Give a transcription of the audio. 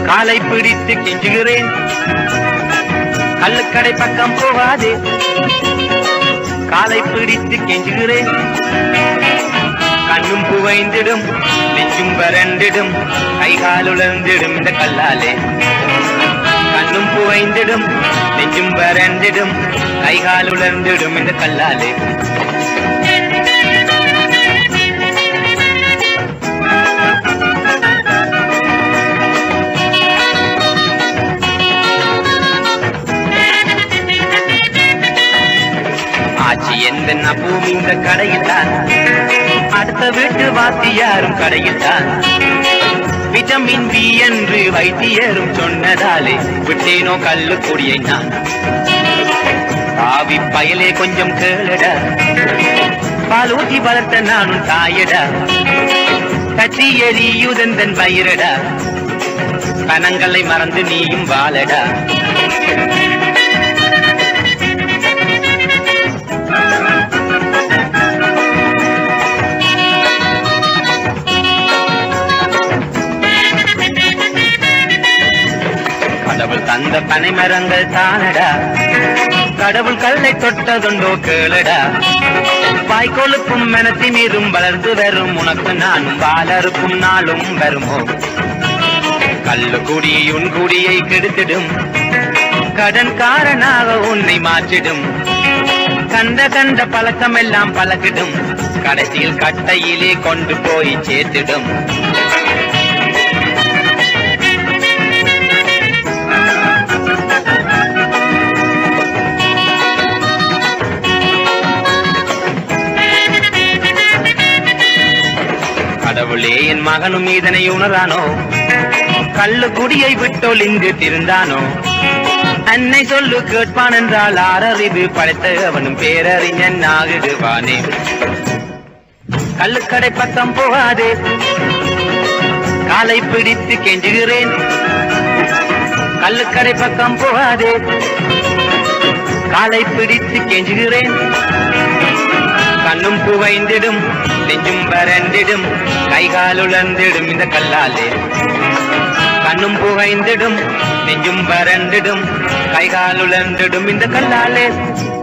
காலை பிடித்து கெஞ்சுகிறேன் கள்ளுக்கடை பக்கம் போகாதே காலை பிடித்து கெஞ்சுகிறேன் கண்ணும் புவைந்திடும் நெஞ்சும் வறண்டிடும் கைகால் உலர்ந்திடும் இந்த கல்லாலே கண்ணும் புவைந்திடும் நெஞ்சும் வறண்டிடும் கைகால் உலர்ந்திடும் இந்த கல்லாலே ஆட்சி எந்த பூமி இந்த கடையில் தான் அடுத்த வீட்டு வாத்தியாரும் கடையில் தான் விட்டமின் பி என்று வைத்தியரும் சொன்னதாலே விட்டேனோ கல்லு குடியை நான் ஆவி பயலே கொஞ்சம் கேளடா பால் ஊற்றி வளர்த்த நானும் தாயடா கட்சி எரியுதந்தன் வயிறடா கணங்களை மறந்து நீயும் வாழடா கடவுள் தந்த பனை மரங்கள் தானடா கடவுள் கல்லை தொட்டதுண்டோ கேளடா வாய்க்கோலுக்கும் மனத்தின் நீரும் வளர்ந்து வரும் உனக்கு நானும் பாலருக்கும் நாளும் வருமோ கல்லு குடி உன் குடியை கெடுத்திடும் கடன்காரனாக உன்னை மாற்றிடும் கண்ட கண்ட பழக்கம் எல்லாம் பழக்கிடும் கடைசியில் கட்டையிலே கொண்டு போய் சேர்த்திடும் கடவுளே என் மகனும் இதனை உணரானோ கள்ளு குடியை விட்டொழிந்து திருந்தானோ அன்னை சொல்லு கேட்பான் என்றால் ஆறறிவு படைத்த அவனும் பேரறிஞன் ஆகிடுவானே கள்ளுக்கடை பக்கம் போகாதே காலை பிடித்து கெஞ்சுகிறேன் கள்ளுக்கடை பக்கம் போகாதே காலை பிடித்து கெஞ்சுகிறேன் கண்ணும் புகைந்திடும் நெஞ்சும் வறண்டிடும் கைகால் உலர்ந்திடும் இந்த கல்லாலே கண்ணும் புகைந்திடும் நெஞ்சும் வறண்டிடும் கைகால் உலர்ந்திடும் இந்த கல்லாலே